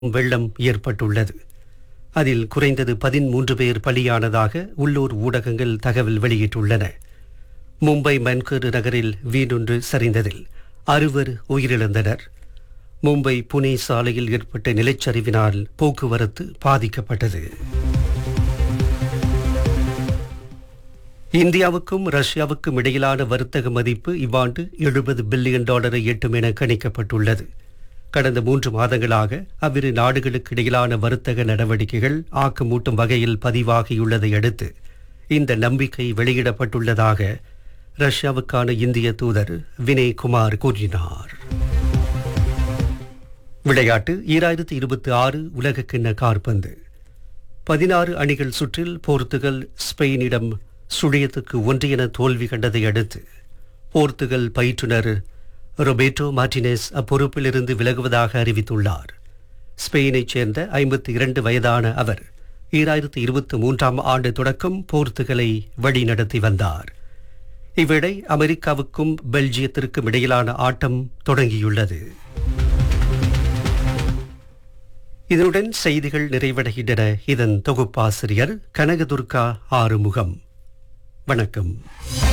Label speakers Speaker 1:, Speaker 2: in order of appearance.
Speaker 1: வெள்ளம் ஏற்பட்டுள்ளது அதில் குறைந்தது பதிமூன்று பேர் பலியானதாக உள்ளூர் ஊடகங்கள் தகவல் வெளியிட்டுள்ளன மும்பை மன்கூர் நகரில் வீடொன்று சரிந்ததில் அறுவர் உயிரிழந்தனர் மும்பை புனே சாலையில் ஏற்பட்ட நிலச்சரிவினால் போக்குவரத்து பாதிக்கப்பட்டது இந்தியாவுக்கும் ரஷ்யாவுக்கும் இடையிலான வர்த்தக மதிப்பு இவ்வாண்டு எழுபது பில்லியன் டாலரை எட்டும் என கணிக்கப்பட்டுள்ளது கடந்த மூன்று மாதங்களாக அவ்விரு நாடுகளுக்கு இடையிலான வர்த்தக நடவடிக்கைகள் ஆக்கமூட்டும் வகையில் பதிவாகியுள்ளதை அடுத்து இந்த நம்பிக்கை வெளியிடப்பட்டுள்ளதாக ரஷ்யாவுக்கான இந்திய தூதர் வினய் குமார் கூறினார் விளையாட்டு ஈராயிரத்தி இருபத்தி ஆறு உலகக்கிண்ண காற்பந்து பதினாறு அணிகள் சுற்றில் போர்த்துகல் ஸ்பெயினிடம் சுழியத்துக்கு ஒன்று என தோல்வி கண்டதை அடுத்து போர்த்துகல் பயிற்றுனர் ரொபேட்டோ மார்டினெஸ் அப்பொறுப்பிலிருந்து விலகுவதாக அறிவித்துள்ளார் ஸ்பெயினைச் சேர்ந்த ஐம்பத்தி இரண்டு வயதான அவர் ஈராயிரத்தி இருபத்தி மூன்றாம் ஆண்டு தொடக்கம் போர்த்துகலை வழிநடத்தி வந்தார் இவ்வேளை அமெரிக்காவுக்கும் பெல்ஜியத்திற்கும் இடையிலான ஆட்டம் தொடங்கியுள்ளது இதனுடன் செய்திகள் நிறைவடைகின்றன இதன் தொகுப்பாசிரியர் கனகதுர்கா ஆறுமுகம் வணக்கம்